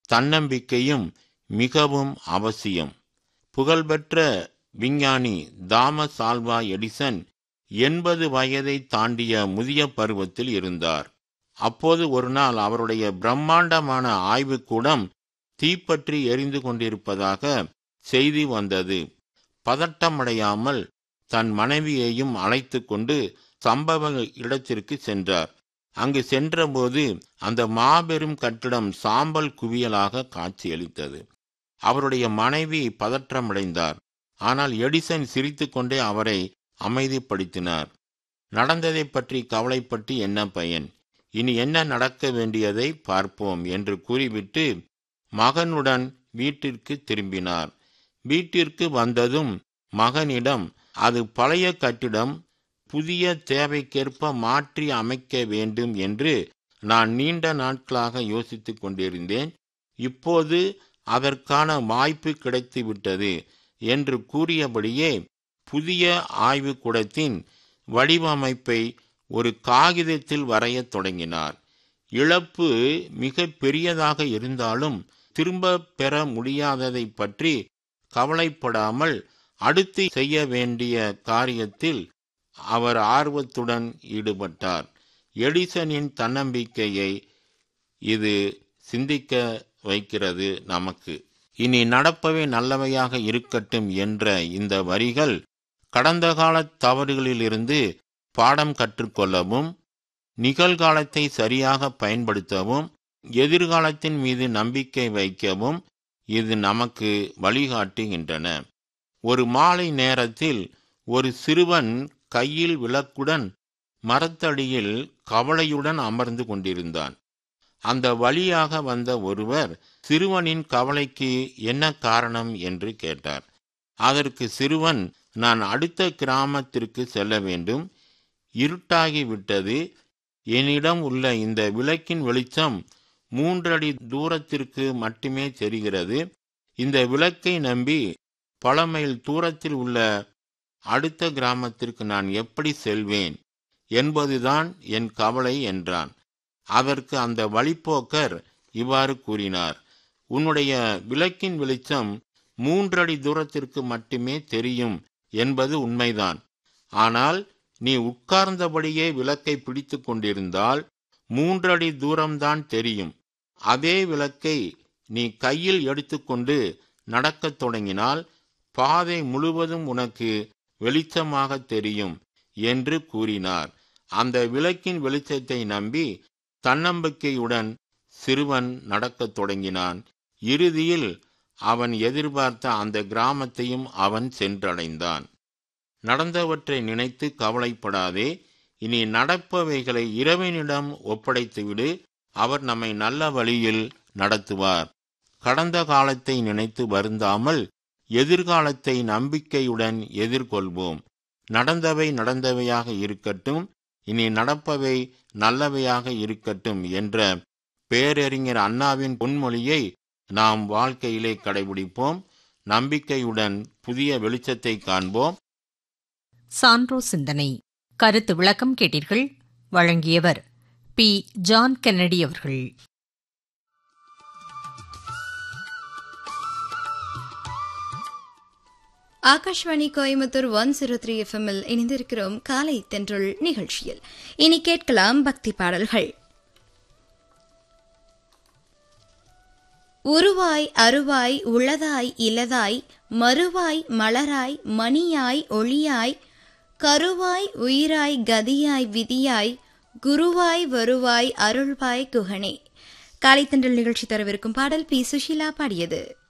தன்னம்பிக்கையும் மிகவும் அவசியம் புகழ்பெற்ற விஞ்ஞானி தாமஸ் ஆல்வா எடிசன் எண்பது வயதை தாண்டிய முதிய பருவத்தில் இருந்தார் அப்போது ஒரு நாள் அவருடைய பிரம்மாண்டமான ஆய்வுக்கூடம் தீப்பற்றி எரிந்து கொண்டிருப்பதாக செய்தி வந்தது பதட்டமடையாமல் தன் மனைவியையும் அழைத்து கொண்டு சம்பவ இடத்திற்கு சென்றார் அங்கு சென்றபோது அந்த மாபெரும் கட்டிடம் சாம்பல் குவியலாக காட்சியளித்தது அவருடைய மனைவி பதற்றமடைந்தார் ஆனால் எடிசன் சிரித்துக்கொண்டே அவரை அமைதிப்படுத்தினார் நடந்ததை பற்றி கவலைப்பட்டு என்ன பயன் இனி என்ன நடக்க வேண்டியதை பார்ப்போம் என்று கூறிவிட்டு மகனுடன் வீட்டிற்கு திரும்பினார் வீட்டிற்கு வந்ததும் மகனிடம் அது பழைய கட்டிடம் புதிய தேவைக்கேற்ப மாற்றி அமைக்க வேண்டும் என்று நான் நீண்ட நாட்களாக யோசித்துக் கொண்டிருந்தேன் இப்போது அதற்கான வாய்ப்பு கிடைத்துவிட்டது என்று கூறியபடியே புதிய ஆய்வுக்கூடத்தின் வடிவமைப்பை ஒரு காகிதத்தில் வரையத் தொடங்கினார் இழப்பு மிக பெரியதாக இருந்தாலும் திரும்ப பெற முடியாததை பற்றி கவலைப்படாமல் அடுத்து செய்ய வேண்டிய காரியத்தில் அவர் ஆர்வத்துடன் ஈடுபட்டார் எடிசனின் தன்னம்பிக்கையை இது சிந்திக்க வைக்கிறது நமக்கு இனி நடப்பவை நல்லவையாக இருக்கட்டும் என்ற இந்த வரிகள் கடந்த கால தவறுகளிலிருந்து பாடம் கற்றுக்கொள்ளவும் நிகழ்காலத்தை சரியாக பயன்படுத்தவும் எதிர்காலத்தின் மீது நம்பிக்கை வைக்கவும் இது நமக்கு வழிகாட்டுகின்றன ஒரு மாலை நேரத்தில் ஒரு சிறுவன் கையில் விளக்குடன் மரத்தடியில் கவலையுடன் அமர்ந்து கொண்டிருந்தான் அந்த வழியாக வந்த ஒருவர் சிறுவனின் கவலைக்கு என்ன காரணம் என்று கேட்டார் அதற்கு சிறுவன் நான் அடுத்த கிராமத்திற்கு செல்ல வேண்டும் இருட்டாகிவிட்டது என்னிடம் உள்ள இந்த விளக்கின் வெளிச்சம் மூன்றடி தூரத்திற்கு மட்டுமே தெரிகிறது இந்த விளக்கை நம்பி பல மைல் தூரத்தில் உள்ள அடுத்த கிராமத்திற்கு நான் எப்படி செல்வேன் என்பதுதான் என் கவலை என்றான் அதற்கு அந்த வழிப்போக்கர் இவ்வாறு கூறினார் உன்னுடைய விளக்கின் வெளிச்சம் மூன்றடி தூரத்திற்கு மட்டுமே தெரியும் என்பது உண்மைதான் ஆனால் நீ உட்கார்ந்தபடியே விளக்கை பிடித்து கொண்டிருந்தால் மூன்றடி தூரம்தான் தெரியும் அதே விளக்கை நீ கையில் எடுத்துக்கொண்டு நடக்கத் தொடங்கினால் பாதை முழுவதும் உனக்கு வெளிச்சமாக தெரியும் என்று கூறினார் அந்த விளக்கின் வெளிச்சத்தை நம்பி தன்னம்பிக்கையுடன் சிறுவன் நடக்கத் தொடங்கினான் இறுதியில் அவன் எதிர்பார்த்த அந்த கிராமத்தையும் அவன் சென்றடைந்தான் நடந்தவற்றை நினைத்து கவலைப்படாதே இனி நடப்பவைகளை இறைவனிடம் ஒப்படைத்துவிடு அவர் நம்மை நல்ல வழியில் நடத்துவார் கடந்த காலத்தை நினைத்து வருந்தாமல் எதிர்காலத்தை நம்பிக்கையுடன் எதிர்கொள்வோம் நடந்தவை நடந்தவையாக இருக்கட்டும் இனி நடப்பவை நல்லவையாக இருக்கட்டும் என்ற பேரறிஞர் அண்ணாவின் பொன்மொழியை நாம் வாழ்க்கையிலே கடைபிடிப்போம் நம்பிக்கையுடன் புதிய வெளிச்சத்தை காண்போம் சான்றோ சிந்தனை கருத்து விளக்கம் கேட்டீர்கள் வழங்கியவர் பி ஜான் கென்னடி அவர்கள் Akashvani Coimbatore one zero three எஃப்எம்மில் இணைந்திருக்கிறோம் காலை தென்றல் நிகழ்ச்சியில் இனி கேட்கலாம் பக்தி பாடல்கள் உருவாய் அருவாய் உளதாய் இலதாய் மறுவாய் மலராய் மணியாய் ஒளியாய் கருவாய் உயிராய் கதியாய் விதியாய் குருவாய் வருவாய் அருள்வாய் குகனே காலைத்தன்றல் நிகழ்ச்சி தரவிருக்கும் பாடல் பி சுஷீலா பாடியது